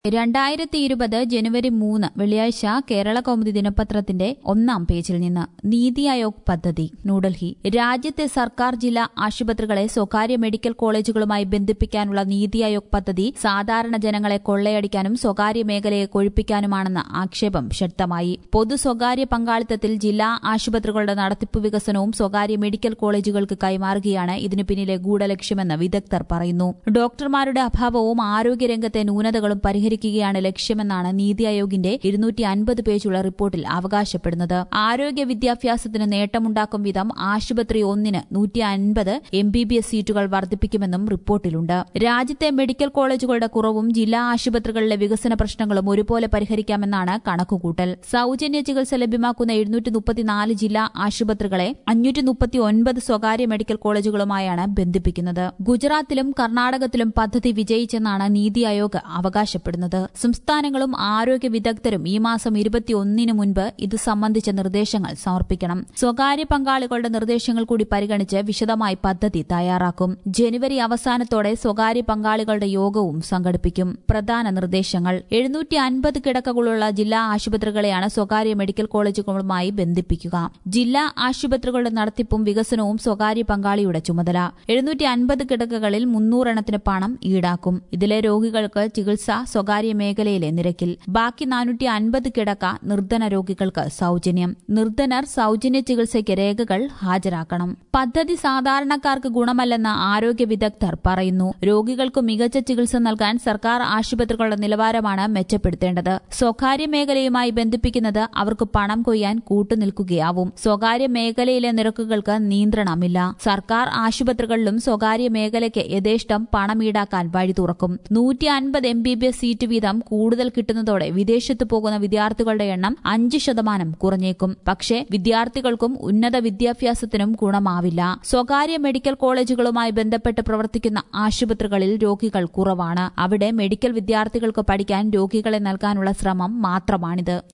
രണ്ടായിരത്തി ഇരുപത് ജനുവരി മൂന്ന് വെള്ളിയാഴ്ച കേരള കൗമുദി ദിനപത്രത്തിന്റെ ഒന്നാം പേജിൽ നിന്ന് നീതി ആയോഗ് പദ്ധതി ന്യൂഡൽഹി രാജ്യത്തെ സർക്കാർ ജില്ലാ ആശുപത്രികളെ സ്വകാര്യ മെഡിക്കൽ കോളേജുകളുമായി ബന്ധിപ്പിക്കാനുള്ള നീതി ആയോഗ് പദ്ധതി സാധാരണ ജനങ്ങളെ കൊള്ളയടിക്കാനും സ്വകാര്യ മേഖലയെ കൊഴിപ്പിക്കാനുമാണെന്ന ആക്ഷേപം ശക്തമായി പൊതു സ്വകാര്യ പങ്കാളിത്തത്തിൽ ജില്ലാ ആശുപത്രികളുടെ നടത്തിപ്പ് വികസനവും സ്വകാര്യ മെഡിക്കൽ കോളേജുകൾക്ക് കൈമാറുകയാണ് ഇതിനു പിന്നിലെ ഗൂഢലക്ഷ്യമെന്ന് വിദഗ്ധർ പറയുന്നു ഡോക്ടർമാരുടെ അഭാവവും ആരോഗ്യരംഗത്തെ ന്യൂനതകളും പരിഹരിക്കുകയാണ് ലക്ഷ്യമെന്നാണ് നീതി ആയോഗിന്റെ ഇരുന്നൂറ്റി അൻപത് പേജുള്ള റിപ്പോർട്ടിൽ അവകാശപ്പെടുന്നത് ആരോഗ്യ വിദ്യാഭ്യാസത്തിന് നേട്ടമുണ്ടാക്കും വിധം ആശുപത്രി ഒന്നിന് നൂറ്റി അൻപത് എം ബി ബി എസ് സീറ്റുകൾ വർദ്ധിപ്പിക്കുമെന്നും റിപ്പോർട്ടിലുണ്ട് രാജ്യത്തെ മെഡിക്കൽ കോളേജുകളുടെ കുറവും ജില്ലാ ആശുപത്രികളിലെ വികസന പ്രശ്നങ്ങളും ഒരുപോലെ പരിഹരിക്കാമെന്നാണ് കണക്കുകൂട്ടൽ സൌജന്യ ചികിത്സ ലഭ്യമാക്കുന്ന എഴുന്നൂറ്റി മുപ്പത്തിനാല് ജില്ലാ ആശുപത്രികളെ അഞ്ഞൂറ്റി മുപ്പത്തി ഒൻപത് സ്വകാര്യ മെഡിക്കൽ കോളേജുകളുമായാണ് ബന്ധിപ്പിക്കുന്നത് ഗുജറാത്തിലും കർണാടകത്തിലും പദ്ധതി വിജയിച്ചെന്നാണ് നീതി ആയോഗ് അവകാശപ്പെടുന്നത് സംസ്ഥാനങ്ങളും ആരോഗ്യ വിദഗ്ധരും ഈ മാസം ഇരുപത്തിയൊന്നിന് മുൻപ് ഇത് സംബന്ധിച്ച നിർദ്ദേശങ്ങൾ സമർപ്പിക്കണം സ്വകാര്യ പങ്കാളികളുടെ നിർദ്ദേശങ്ങൾ കൂടി പരിഗണിച്ച് വിശദമായി പദ്ധതി തയ്യാറാക്കും ജനുവരി അവസാനത്തോടെ സ്വകാര്യ പങ്കാളികളുടെ യോഗവും സംഘടിപ്പിക്കും പ്രധാന നിർദ്ദേശങ്ങൾ എഴുന്നൂറ്റി അൻപത് കിടക്കകളുള്ള ജില്ലാ ആശുപത്രികളെയാണ് സ്വകാര്യ മെഡിക്കൽ കോളേജുകളുമായി ബന്ധിപ്പിക്കുക ജില്ലാ ആശുപത്രികളുടെ നടത്തിപ്പും വികസനവും സ്വകാര്യ പങ്കാളിയുടെ ചുമതല എഴുന്നൂറ്റി അൻപത് കിടക്കകളിൽ മുന്നൂറെണ്ണത്തിന് പണം ഈടാക്കും ഇതിലെ രോഗികൾക്ക് ചികിത്സ സ്വകാര്യ മേഖലയിലെ നിരക്കിൽ ബാക്കി നാനൂറ്റി അൻപത് കിടക്ക നിർധന രോഗികൾക്ക് സൌജന്യം നിർധനർ സൌജന്യ ചികിത്സയ്ക്ക് രേഖകൾ ഹാജരാക്കണം പദ്ധതി സാധാരണക്കാർക്ക് ഗുണമല്ലെന്ന് ആരോഗ്യ വിദഗ്ധർ പറയുന്നു രോഗികൾക്ക് മികച്ച ചികിത്സ നൽകാൻ സർക്കാർ ആശുപത്രികളുടെ നിലവാരമാണ് മെച്ചപ്പെടുത്തേണ്ടത് സ്വകാര്യ മേഖലയുമായി ബന്ധിപ്പിക്കുന്നത് അവർക്ക് പണം കൊയ്യാൻ കൂട്ടുനിൽക്കുകയാവും സ്വകാര്യ മേഖലയിലെ നിരക്കുകൾക്ക് നിയന്ത്രണമില്ല സർക്കാർ ആശുപത്രികളിലും സ്വകാര്യ മേഖലയ്ക്ക് യഥേഷ്ടം പണം ഈടാക്കാൻ വഴി തുറക്കും നൂറ്റി അൻപത് M B B S seat വീതം കൂടുതൽ കിട്ടുന്നതോടെ വിദേശത്ത് പോകുന്ന വിദ്യാർത്ഥികളുടെ എണ്ണം അഞ്ച് ശതമാനം കുറഞ്ഞേക്കും പക്ഷേ വിദ്യാർത്ഥികൾക്കും ഉന്നത വിദ്യാഭ്യാസത്തിനും ഗുണമാവില്ല സ്വകാര്യ മെഡിക്കൽ കോളേജുകളുമായി ബന്ധപ്പെട്ട് പ്രവർത്തിക്കുന്ന ആശുപത്രികളിൽ രോഗികൾ കുറവാണ് അവിടെ മെഡിക്കൽ വിദ്യാർത്ഥികൾക്ക് പഠിക്കാൻ രോഗികളെ നൽകാനുള്ള ശ്രമം മാത്രമാണിത്